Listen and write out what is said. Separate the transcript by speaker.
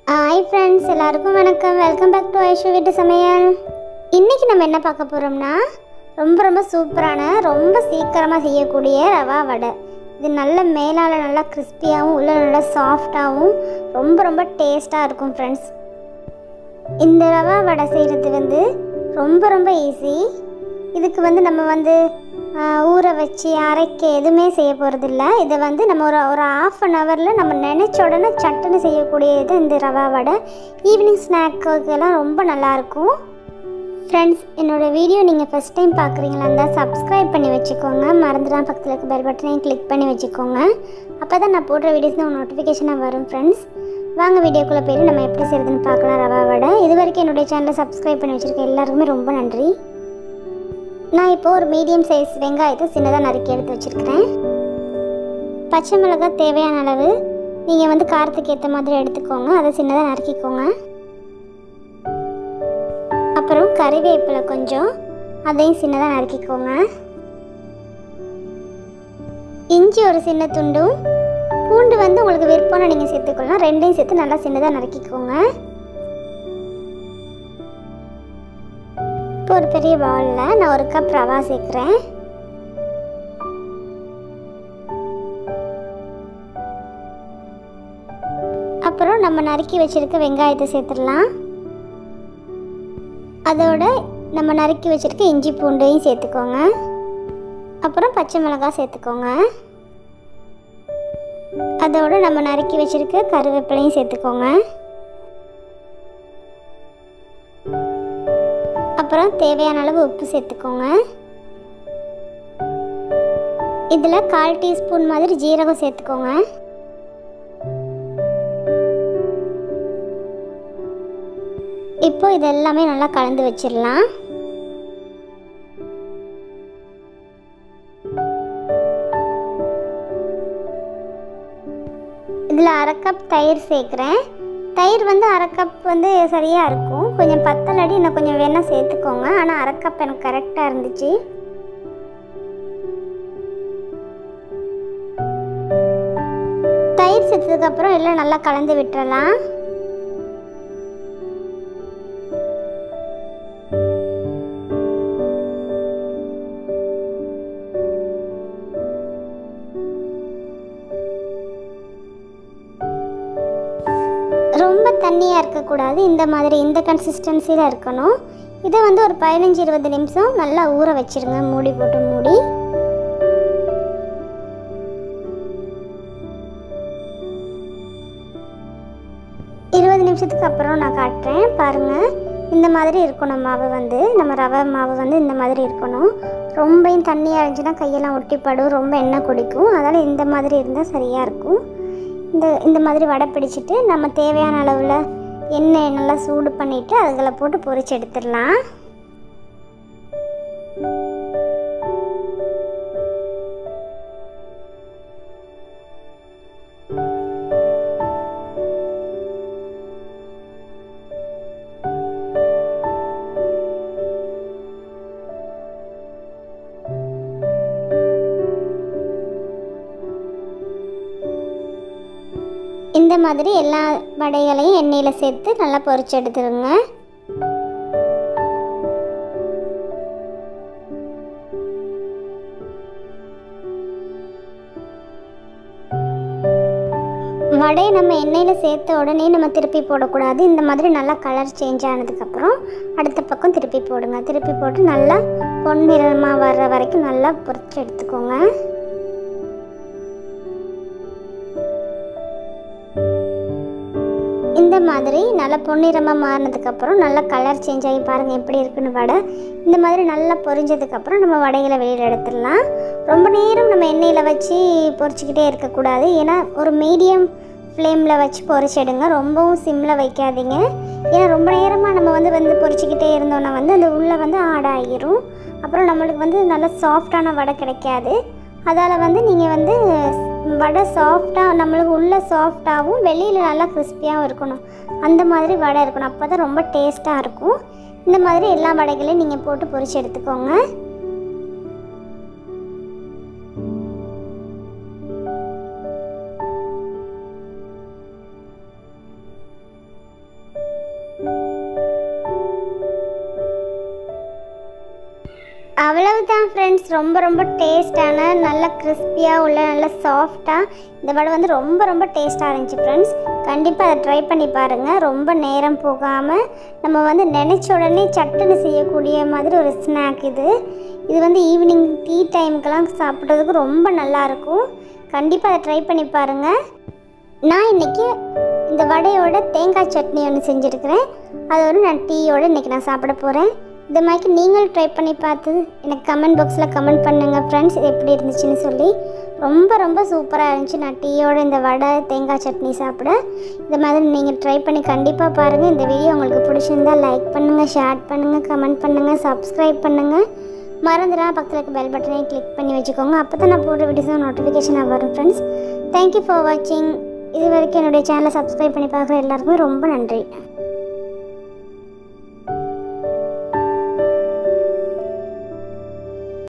Speaker 1: hi friends எல்லாருக்கும் வணக்கம் welcome back to Aishu வீட்டு சமையல் இன்றைக்கி நம்ம என்ன பார்க்க போகிறோம்னா ரொம்ப ரொம்ப சூப்பரான ரொம்ப சீக்கிரமாக செய்யக்கூடிய ரவா வடை இது நல்ல மேலால் நல்லா கிறிஸ்பியாகவும் உள்ள நல்லா சாஃப்டாகவும் ரொம்ப ரொம்ப டேஸ்ட்டாக இருக்கும் ஃப்ரெண்ட்ஸ் இந்த ரவா வடை செய்கிறது வந்து ரொம்ப ரொம்ப ஈஸி இதுக்கு வந்து நம்ம வந்து ஆ, ஊற வச்சு அரைக்க எதுவுமே செய்ய போகிறதில்ல இதை வந்து நம்ம ஒரு ஒரு ஆஃப் அன் ஹவரில் நம்ம நினச்ச உடனே சட்டுன்னு செய்யக்கூடிய இது இந்த ரவா வடை ஈவினிங் ஸ்நாக்குக்கெல்லாம் ரொம்ப நல்லாயிருக்கும் ஃப்ரெண்ட்ஸ் என்னோடய வீடியோ நீங்கள் ஃபஸ்ட் டைம் பார்க்குறீங்களா இருந்தால் சப்ஸ்கிரைப் பண்ணி வச்சுக்கோங்க மறந்துடாம பக்கத்தில் இருக்க பெல் பட்டனையும் கிளிக் பண்ணி வச்சுக்கோங்க அப்போ தான் நான் போடுற வீடியோஸ் உங்களுக்கு நோட்டிஃபிகேஷனாக வரும் ஃப்ரெண்ட்ஸ் வாங்க வீடியோக்குள்ளே போய் நம்ம எப்படி செய்யுதுன்னு பார்க்கலாம் ரவா வடை இது வரைக்கும் என்னுடைய சேனலை சப்ஸ்கிரைப் பண்ணி வச்சுருக்க எல்லாருக்குமே ரொம்ப நன்றி நான் இப்போ ஒரு மீடியம் சைஸ் வெங்காயத்தை சின்னதாக நறுக்கி எடுத்து வச்சுருக்கிறேன் பச்சை மிளகாய் தேவையான அளவு நீங்கள் வந்து காரத்துக்கு ஏற்ற மாதிரி எடுத்துக்கோங்க அதை சின்னதாக நறுக்கிக்கோங்க அப்புறம் கறிவேப்பிலை கொஞ்சம் அதையும் சின்னதாக நறுக்கிக்கோங்க இஞ்சி ஒரு சின்ன துண்டும் பூண்டு வந்து உங்களுக்கு விருப்பம்னா நீங்கள் சேர்த்துக்கலாம் ரெண்டையும் சேர்த்து நல்லா சின்னதாக நறுக்கிக்கோங்க இப்போ ஒரு பெரிய பவுலில் நான் ஒரு கப் ரவா சேர்க்குறேன் அப்புறம் நம்ம நறுக்கி வச்சிருக்க வெங்காயத்தை சேர்த்துடலாம் அதோட நம்ம நறுக்கி வச்சிருக்க இஞ்சி பூண்டையும் சேர்த்துக்கோங்க அப்புறம் பச்சை மிளகாய் சேர்த்துக்கோங்க அதோட நம்ம நறுக்கி வச்சிருக்க கருவேப்பிலையும் சேர்த்துக்கோங்க அப்புறம் தேவையான அளவு உப்பு சேர்த்துக்கோங்க இதில் கால் டீஸ்பூன் மாதிரி ஜீரகம் சேர்த்துக்கோங்க இப்போ இது எல்லாமே நல்லா கலந்து வச்சிடலாம் இதில் அரை கப் தயிர் சேர்க்குறேன் தயிர் வந்து அரை கப் வந்து சரியாக இருக்கும் கொஞ்சம் பத்தலடி இன்னும் கொஞ்சம் வேணால் சேர்த்துக்கோங்க ஆனால் அரை கப் எனக்கு கரெக்டாக இருந்துச்சு தயிர் சேர்த்ததுக்கப்புறம் எல்லாம் நல்லா கலந்து விட்டுறலாம் ரொம்ப தண்ணியாக இருக்கக்கூடாது இந்த மாதிரி இந்த கன்சிஸ்டன்சியில் இருக்கணும் இதை வந்து ஒரு பதினஞ்சு இருபது நிமிஷம் நல்லா ஊற வச்சிருங்க மூடி போட்டு மூடி இருபது நிமிஷத்துக்கு அப்புறம் நான் காட்டுறேன் பாருங்கள் இந்த மாதிரி இருக்கணும் மாவு வந்து நம்ம ரவை மாவு வந்து இந்த மாதிரி இருக்கணும் ரொம்பவும் தண்ணியாக இருந்துச்சுன்னா கையெல்லாம் ஒட்டிப்படும் ரொம்ப எண்ணெய் குடிக்கும் அதனால் இந்த மாதிரி இருந்தால் சரியாக இருக்கும் இந்த இந்த மாதிரி வடை பிடிச்சிட்டு நம்ம தேவையான அளவில் எண்ணெய் நல்லா சூடு பண்ணிவிட்டு அதில் போட்டு பொரிச்சு எடுத்துடலாம் இந்த மாதிரி எல்லா வடைகளையும் எண்ணெயில் சேர்த்து நல்லா பொரிச்சு எடுத்துருங்க வடையை நம்ம எண்ணெயில் சேர்த்த உடனே நம்ம திருப்பி போடக்கூடாது இந்த மாதிரி நல்லா கலர் சேஞ்ச் ஆனதுக்கப்புறம் அடுத்த பக்கம் திருப்பி போடுங்க திருப்பி போட்டு நல்லா பொன்னிறமாக வர்ற வரைக்கும் நல்லா பொரிச்சு எடுத்துக்கோங்க இந்த மாதிரி நல்லா பொன்னிறமாக மாறினதுக்கப்புறம் நல்லா கலர் சேஞ்ச் ஆகி பாருங்கள் எப்படி இருக்குன்னு வடை இந்த மாதிரி நல்லா பொரிஞ்சதுக்கப்புறம் நம்ம வடைகளை வெளியில் எடுத்துடலாம் ரொம்ப நேரம் நம்ம எண்ணெயில் வச்சு பொரிச்சிக்கிட்டே இருக்கக்கூடாது ஏன்னா ஒரு மீடியம் ஃப்ளேமில் வச்சு பொரிச்சிடுங்க ரொம்பவும் சிம்மில் வைக்காதீங்க ஏன்னா ரொம்ப நேரமாக நம்ம வந்து வந்து பொரிச்சிக்கிட்டே இருந்தோம்னா வந்து அந்த உள்ளே வந்து ஆடாகிரும் அப்புறம் நம்மளுக்கு வந்து நல்ல சாஃப்டான வடை கிடைக்காது அதால் வந்து நீங்கள் வந்து வடை சாஃப்டாக நம்மளுக்கு உள்ள சாஃப்டாகவும் வெளியில் நல்லா கிறிஸ்பியாகவும் இருக்கணும் அந்த மாதிரி வடை இருக்கணும் அப்போ தான் ரொம்ப டேஸ்ட்டாக இருக்கும் இந்த மாதிரி எல்லா வடைகளையும் நீங்கள் போட்டு பொரிச்சு எடுத்துக்கோங்க ஃப்ரெண்ட்ஸ் ரொம்ப ரொம்ப டேஸ்டான நல்ல கிறிஸ்பியாக உள்ள நல்ல சாஃப்டாக இந்த வடை வந்து ரொம்ப ரொம்ப டேஸ்ட்டாக இருந்துச்சு ஃப்ரெண்ட்ஸ் கண்டிப்பாக அதை ட்ரை பண்ணி பாருங்கள் ரொம்ப நேரம் போகாமல் நம்ம வந்து நினச்ச உடனே சட்டுன்னு செய்யக்கூடிய மாதிரி ஒரு ஸ்நாக் இது இது வந்து ஈவினிங் டீ டைமுக்கெல்லாம் சாப்பிட்றதுக்கு ரொம்ப நல்லாயிருக்கும் கண்டிப்பாக அதை ட்ரை பண்ணி பாருங்கள் நான் இன்றைக்கி இந்த வடையோட தேங்காய் சட்னி ஒன்று செஞ்சுருக்கிறேன் அதோட நான் டீயோட இன்றைக்கி நான் சாப்பிட போகிறேன் இந்த மாதிரி நீங்களும் ட்ரை பண்ணி பார்த்து எனக்கு கமெண்ட் பாக்ஸில் கமெண்ட் பண்ணுங்கள் ஃப்ரெண்ட்ஸ் இது எப்படி இருந்துச்சுன்னு சொல்லி ரொம்ப ரொம்ப சூப்பராக இருந்துச்சு நான் டீயோட இந்த வடை தேங்காய் சட்னி சாப்பிட இந்த மாதிரி நீங்கள் ட்ரை பண்ணி கண்டிப்பாக பாருங்கள் இந்த வீடியோ உங்களுக்கு பிடிச்சிருந்தா லைக் பண்ணுங்கள் ஷேர் பண்ணுங்கள் கமெண்ட் பண்ணுங்கள் சப்ஸ்கிரைப் பண்ணுங்கள் மறந்துடாம பக்கத்தில் இருக்க பெல் பட்டனையும் கிளிக் பண்ணி வச்சுக்கோங்க அப்போ தான் நான் போடுற வீடியோஸ் நோட்டிஃபிகேஷனாக வரும் ஃப்ரெண்ட்ஸ் தேங்க்யூ ஃபார் வாட்சிங் இது வரைக்கும் என்னுடைய சேனலை சப்ஸ்கிரைப் பண்ணி பார்க்குற எல்லாருக்குமே ரொம்ப நன்றி